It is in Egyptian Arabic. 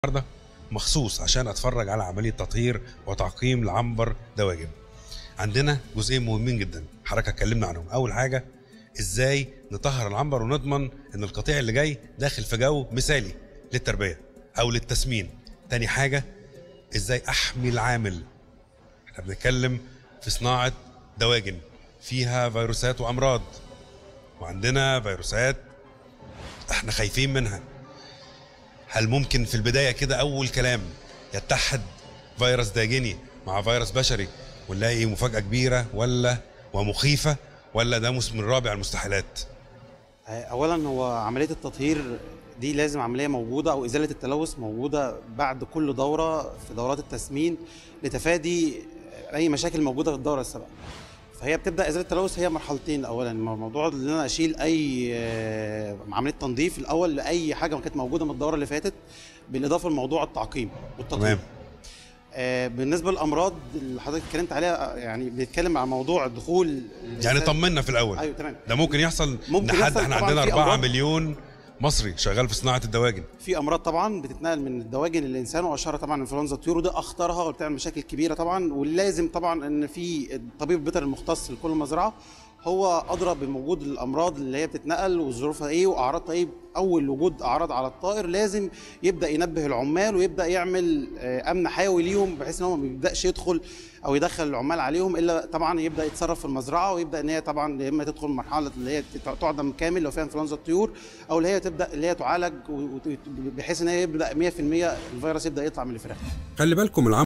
النهارده مخصوص عشان اتفرج على عمليه تطهير وتعقيم لعنبر دواجن عندنا جزئين مهمين جدا حضرتك اتكلمنا عنهم اول حاجه ازاي نطهر العنبر ونضمن ان القطيع اللي جاي داخل في جو مثالي للتربيه او للتسمين تاني حاجه ازاي احمي العامل احنا بنتكلم في صناعه دواجن فيها فيروسات وامراض وعندنا فيروسات احنا خايفين منها هل ممكن في البدايه كده اول كلام يتحد فيروس داجني مع فيروس بشري ونلاقي مفاجاه كبيره ولا ومخيفه ولا ده موسم من رابع المستحيلات اولا هو عمليه التطهير دي لازم عمليه موجوده او ازاله التلوث موجوده بعد كل دوره في دورات التسمين لتفادي اي مشاكل موجوده في الدوره السابقه فهي بتبدا ازاله التلوث هي مرحلتين اولا موضوع ان انا اشيل اي آه، عمليه تنظيف الاول لاي حاجه كانت موجوده من الدوره اللي فاتت بالاضافه لموضوع التعقيم والتطهير تمام آه، بالنسبه للامراض اللي حضرتك اتكلمت عليها آه، يعني بنتكلم عن موضوع دخول يعني طمنا في الاول ايوه تمام ده ممكن يحصل ممكن ان حد يحصل احنا طبعاً عندنا في 4 أمراض. مليون مصري شغال في صناعه الدواجن في امراض طبعا بتتنقل من الدواجن للانسان واشهرها طبعا انفلونزا الطيور وده اخطرها وبتعمل مشاكل كبيره طبعا واللازم طبعا ان في الطبيب البيطري المختص لكل مزرعه هو ادرى بوجود الامراض اللي هي بتتنقل وظروفها ايه واعراضها ايه اول وجود اعراض على الطائر لازم يبدا ينبه العمال ويبدا يعمل آه، امن حيوي ليهم بحيث ان هو ما يبداش يدخل او يدخل العمال عليهم الا طبعا يبدا يتصرف في المزرعه ويبدا ان هي طبعا يا اما تدخل مرحله اللي هي تعدم كامل لو فيها انفلونزا الطيور او اللي هي تبدا اللي هي تعالج و- و- بحيث ان هي يبدا 100% الفيروس يبدا يطلع من الفراخ خلي بالكم العم